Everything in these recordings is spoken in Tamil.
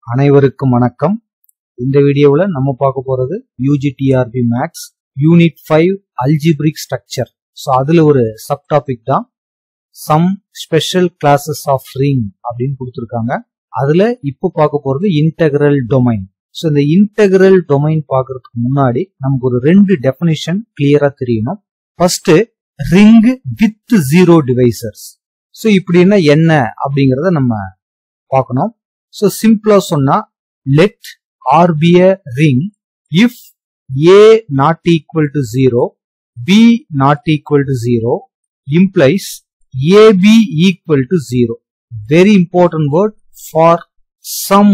அனைவருக்கும் வணக்கம் இந்த வீடியோவில் நம்ம பார்க்க போறது UGTRB maths unit five algebraic structure so அதுல ஒரு சப் டாபிக் தான் some special classes of ring அப்படின்னு கொடுத்துருக்காங்க அதுல இப்போ பார்க்க போறது இன்டெகிரல் டொமைன் ஸோ இந்த இன்டெகிரல் டொமைன் பார்க்கறதுக்கு முன்னாடி நமக்கு ஒரு ரெண்டு டெஃபினிஷன் கிளியரா தெரியணும் first ring with zero divisors so இப்படின்னா என்ன அப்படிங்கறத நம்ம பார்க்கணும் ஸோ சிம்பிளா சொன்னா let R be a ring if a not equal to zero b not equal to zero implies ab equal to zero very important word for some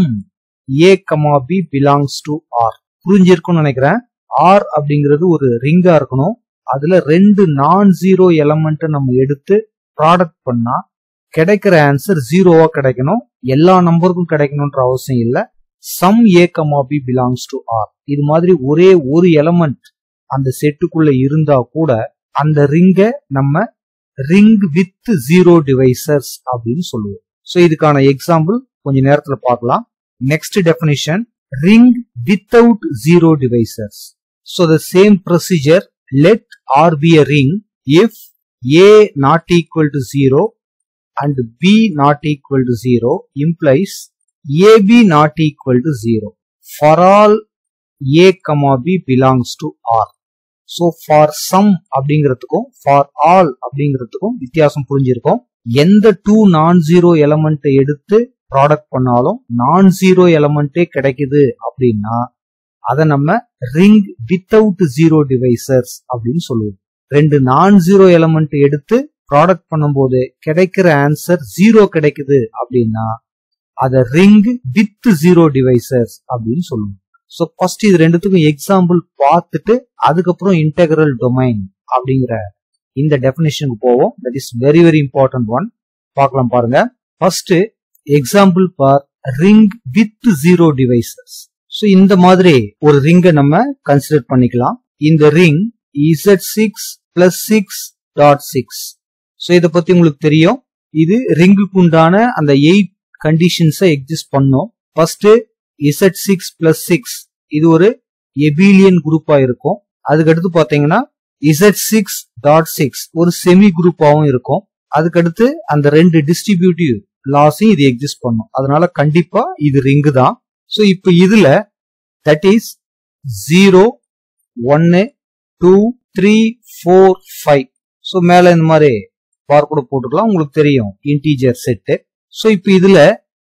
a comma b belongs to R புரிஞ்சிருக்கும்னு நினைக்கிறேன் ஆர் அப்படிங்கிறது ஒரு ரிங்கா இருக்கணும் அதுல ரெண்டு நான் ஜீரோ எலமெண்ட் நம்ம எடுத்து ப்ராடக்ட் பண்ணா கிடைக்கிற ஆன்சர் ஜீரோவா கிடைக்கணும் எல்லா நம்பருக்கும் கிடைக்கணும்ன்ற அவசியம் இல்ல some a comma b belongs to R இது மாதிரி ஒரே ஒரு எலமெண்ட் அந்த செட்டுக்குள்ள இருந்தா கூட அந்த ரிங்கை நம்ம ரிங் வித் ஜீரோ டிவைசர்ஸ் அப்படின்னு சொல்லுவோம் ஸோ இதுக்கான எக்ஸாம்பிள் கொஞ்ச நேரத்துல பார்க்கலாம் next definition ring without zero divisors so the same procedure let R be a ring if a not equal to zero and b not equal to 0 implies ab not equal to 0 for all a comma b belongs to r so for some அப்படிங்கிறதுக்கும் for all அப்படிங்கிறதுக்கும் வித்தியாசம் புரிஞ்சிருக்கும் எந்த டூ நான் ஜீரோ எலமெண்ட் எடுத்து ப்ராடக்ட் பண்ணாலும் நான் ஜீரோ எலமெண்டே கிடைக்குது அப்படின்னா அதை நம்ம ரிங் வித்தவுட் ஜீரோ டிவைசர்ஸ் அப்படின்னு சொல்லுவோம் ரெண்டு நான் ஜீரோ எலமெண்ட் எடுத்து ப்ராடக்ட் பண்ணும்போது கிடைக்கிற ஆன்சர் ஜீரோ கிடைக்குது அப்படின்னா அத ரிங் வித் ஜீரோ டிவைசர்ஸ் அப்படின்னு சொல்லுவோம் ஸோ ஃபர்ஸ்ட் இது ரெண்டுத்துக்கும் எக்ஸாம்பிள் பார்த்துட்டு அதுக்கப்புறம் இன்டெகிரல் டொமைன் அப்படிங்கிற இந்த டெபினிஷனுக்கு போவோம் that is very very important one பார்க்கலாம் பாருங்க first example for ring with zero divisors so இந்த மாதிரி ஒரு ரிங்கை நம்ம கன்சிடர் பண்ணிக்கலாம் இந்த ring Z six plus six dot six so இதை பத்தி உங்களுக்கு தெரியும் இது ரிங்குக்கு உண்டான அந்த எயிட் கண்டிஷன்ஸை எக்ஸிஸ்ட் பண்ணும் first Z six plus six இது ஒரு எபிலியன் குரூப்பா இருக்கும் அதுக்கடுத்து பாத்தீங்கன்னா இசட் சிக்ஸ் டாட் சிக்ஸ் ஒரு செமி குரூப்பாவும் இருக்கும் அதுக்கடுத்து அந்த ரெண்டு டிஸ்ட்ரிபியூட்டிவ் லாஸையும் இது எக்ஸிஸ்ட் பண்ணும் அதனால கண்டிப்பா இது ரிங்கு தான் ஸோ இப்போ இதுல தட் இஸ் ஜீரோ ஒன்னு two three four five so மேல இந்த மாதிரி பார் கூட போட்டுக்கலாம் உங்களுக்கு தெரியும் இன்டீஜர் செட்டு ஸோ இப்போ இதுல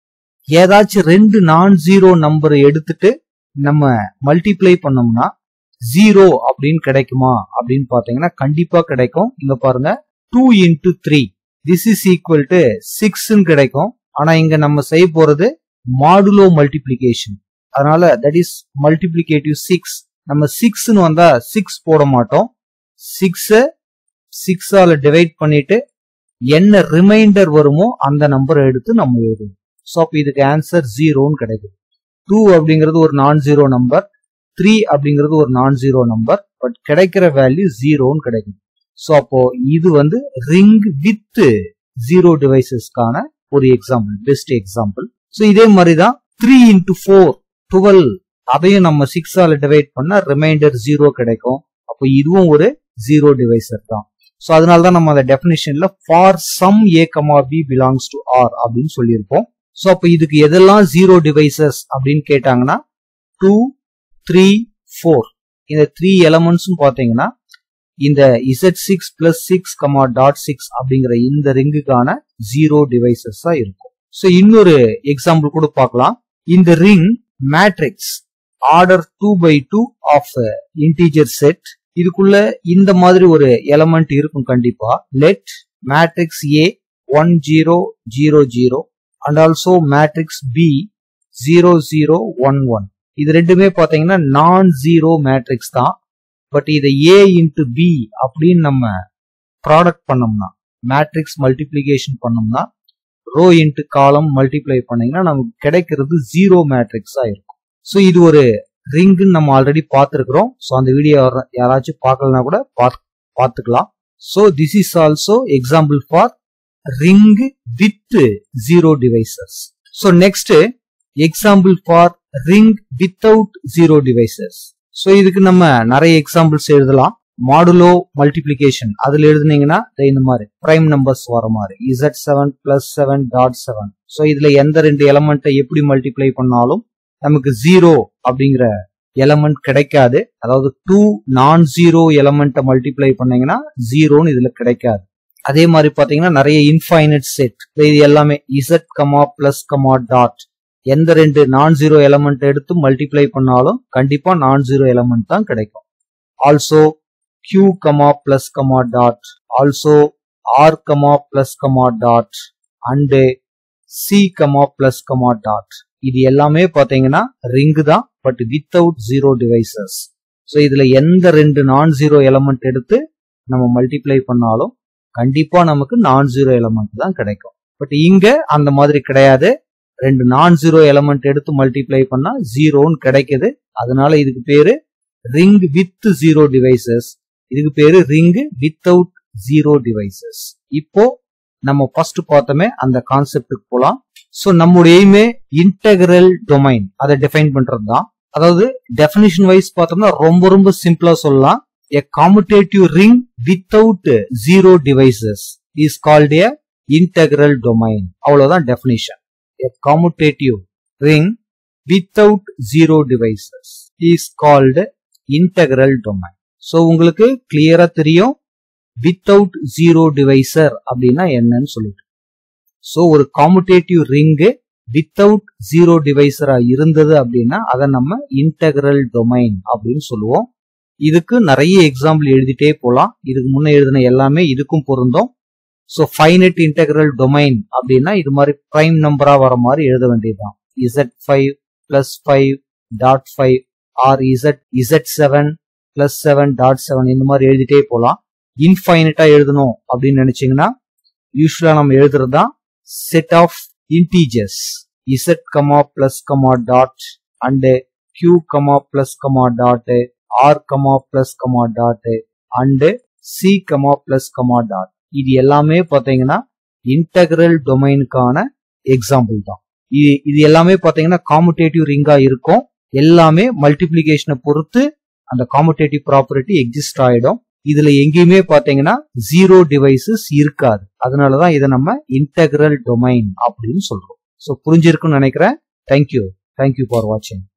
ஏதாச்சும் ரெண்டு நான் ஜீரோ நம்பரை எடுத்துட்டு நம்ம மல்டிப்ளை பண்ணோம்னா ஜீரோ அப்படின்னு கிடைக்குமா அப்படின்னு பாத்தீங்கன்னா கண்டிப்பா கிடைக்கும் இங்க பாருங்க two into three this is equal to சிக்ஸ்ன்னு கிடைக்கும் ஆனா இங்க நம்ம செய்ய போறது மாடுலோ மல்டிபிளிகேஷன் அதனால தட் இஸ் மல்டிபிளிகேட்டிவ் சிக்ஸ் நம்ம சிக்ஸ்ன்னு வந்தா சிக்ஸ் போட மாட்டோம் சிக்ஸ சிக்ஸால டிவைட் பண்ணிட்டு என்ன ரிமைண்டர் வருமோ அந்த நம்பரை எடுத்து நம்ம எழுதுவோம் ஸோ அப்போ இதுக்கு ஆன்சர் ஜீரோன்னு கிடைக்கும் டூ அப்படிங்கிறது ஒரு நான் ஜீரோ நம்பர் த்ரீ அப்படிங்கிறது ஒரு நான் ஜீரோ நம்பர் பட் கிடைக்கிற வேல்யூ ஜீரோன்னு கிடைக்கும் ஸோ அப்போ இது வந்து ரிங் வித் ஜீரோ டிவைசஸ்க்கான ஒரு எக்ஸாம்பிள் பெஸ்ட் எக்ஸாம்பிள் ஸோ இதே மாதிரி தான் த்ரீ இன்டூ ஃபோர் டுவெல் அதையும் நம்ம சிக்ஸால டிவைட் பண்ணா ரிமைண்டர் ஜீரோ கிடைக்கும் அப்போ இதுவும் ஒரு ஜீரோ டிவைசர் தான் ஸோ அதனால தான் நம்ம அந்த டெபினிஷன்ல for some a comma b belongs to R அப்படின்னு சொல்லியிருப்போம் ஸோ அப்போ இதுக்கு எதெல்லாம் ஜீரோ டிவைசஸ் அப்படின்னு கேட்டாங்கன்னா டூ த்ரீ ஃபோர் இந்த த்ரீ எலமெண்ட்ஸும் பார்த்தீங்கன்னா இந்த Z six plus six comma dot six அப்படிங்கிற இந்த ரிங்குக்கான ஜீரோ டிவைசஸா இருக்கும் ஸோ இன்னொரு எக்ஸாம்பிள் கூட பார்க்கலாம் இந்த ring matrix order two by two of integer set இதுக்குள்ள இந்த மாதிரி ஒரு எலமெண்ட் இருக்கும் கண்டிப்பா let matrix A one zero zero zero and also matrix B zero zero one one இது ரெண்டுமே பாத்தீங்கன்னா நான் ஜீரோ மேட்ரிக்ஸ் தான் பட் இதை ஏ இன்டு பி அப்படின்னு நம்ம ப்ராடக்ட் பண்ணோம்னா மேட்ரிக்ஸ் மல்டிப்ளிகேஷன் பண்ணோம்னா ரோ இன்ட்டு காலம் மல்டிப்ளை பண்ணீங்கன்னா நமக்கு கிடைக்கிறது ஜீரோ மேட்ரிக்ஸா இருக்கும் ஸோ இது ஒரு ரிங்குன்னு நம்ம ஆல்ரெடி பார்த்துருக்குறோம் ஸோ அந்த வீடியோ யாராச்சும் பார்க்கலனா கூட பார்த்துக்கலாம் so this is also example for ring with zero divisors so next example for ring without zero divisors so இதுக்கு நம்ம நிறைய எக்ஸாம்பிள்ஸ் எழுதலாம் மாடுலோ மல்டிபிளிகேஷன் அதுல எழுதுனீங்கன்னா இந்த மாதிரி பிரைம் நம்பர்ஸ் வர மாதிரி Z seven plus seven dot seven so இதுல எந்த ரெண்டு எலமெண்ட்டை எப்படி மல்டிப்ளை பண்ணாலும் நமக்கு ஜீரோ அப்படிங்கிற எலமெண்ட் கிடைக்காது அதாவது டூ நான் ஜீரோ எலமெண்ட்டை மல்டிப்ளை பண்ணீங்கன்னா ஜீரோன்னு இதுல கிடைக்காது அதே மாதிரி பாத்தீங்கன்னா நிறைய இன்ஃபைனட் செட் இது எல்லாமே Z comma plus comma dot எந்த ரெண்டு நான் ஜீரோ எலமெண்ட் எடுத்து மல்டிப்ளை பண்ணாலும் கண்டிப்பா நான் ஜீரோ எலமெண்ட் தான் கிடைக்கும் also Q comma plus comma dot also R comma plus comma dot and C comma plus comma dot இது எல்லாமே பாத்தீங்கன்னா ரிங்கு தான் but without zero divisors so இதுல எந்த ரெண்டு நான் ஜீரோ எலமெண்ட் எடுத்து நம்ம மல்டிப்ளை பண்ணாலும் கண்டிப்பா நமக்கு நான் ஜீரோ எலமெண்ட் தான் கிடைக்கும் பட் இங்க அந்த மாதிரி கிடையாது ரெண்டு நான் ஜீரோ எலமெண்ட் எடுத்து மல்டிப்ளை பண்ணா ஜீரோன்னு கிடைக்குது அதனால இதுக்கு பேரு ரிங் வித் ஜீரோ டிவைசஸ் இதுக்கு பேரு ரிங் வித்தவுட் ஜீரோ டிவைசஸ் இப்போ நம்ம ஃபர்ஸ்ட் பார்த்தோமே அந்த கான்செப்டுக்கு போலாம் ஸோ நம்முடைய எய்மே இன்டெகிரல் டொமைன் அதை டிஃபைன் பண்றது தான் அதாவது டெபினிஷன் வைஸ் பார்த்தோம்னா ரொம்ப ரொம்ப சிம்பிளா சொல்லலாம் a commutative ring without zero devices is called a integral domain அவ்வளவுதான் definition a commutative ring without zero devices is called integral domain so உங்களுக்கு கிளியரா தெரியும் வித்தவுட் ஜீரோ டிவைசர் அப்படின்னா என்னன்னு சொல்லிட்டு ஸோ ஒரு காமுடேட்டிவ் ரிங்கு வித்தவுட் ஜீரோ டிவைசரா இருந்தது அப்படின்னா அதை நம்ம இன்டெகிரல் டொமைன் அப்படின்னு சொல்லுவோம் இதுக்கு நிறைய எக்ஸாம்பிள் எழுதிட்டே போலாம் இதுக்கு முன்ன எழுதின எல்லாமே இதுக்கும் பொருந்தும் ஸோ ஃபைனட் இன்டெகிரல் டொமைன் அப்படின்னா இது மாதிரி பிரைம் நம்பரா வர மாதிரி எழுத வேண்டியதுதான் Z five plus five dot five or Z Z seven plus seven dot seven இந்த மாதிரி எழுதிட்டே போலாம் இன்ஃபைனட்டா எழுதணும் அப்படின்னு நினைச்சீங்கன்னா யூஸ்வலா நம்ம எழுதுறது தான் set of integers Z comma plus comma dot and Q comma plus comma dot R comma plus comma dot and C comma plus comma dot இது எல்லாமே பாத்தீங்கன்னா இன்டகிரல் டொமைனுக்கான எக்ஸாம்பிள் தான் இது இது எல்லாமே பாத்தீங்கன்னா காமுடேட்டிவ் ரிங்கா இருக்கும் எல்லாமே மல்டிபிளிகேஷனை பொறுத்து அந்த காமுடேட்டிவ் ப்ராப்பர்ட்டி எக்ஸிஸ்ட் ஆயிடும் இதுல எங்கேயுமே பாத்தீங்கன்னா ஜீரோ டிவைசஸ் இருக்காது அதனாலதான் இதை நம்ம இன்டகிரல் டொமைன் அப்படின்னு சொல்றோம் ஸோ புரிஞ்சிருக்குன்னு நினைக்கிறேன் தேங்க்யூ தேங்க்யூ ஃபார் வாட்சிங்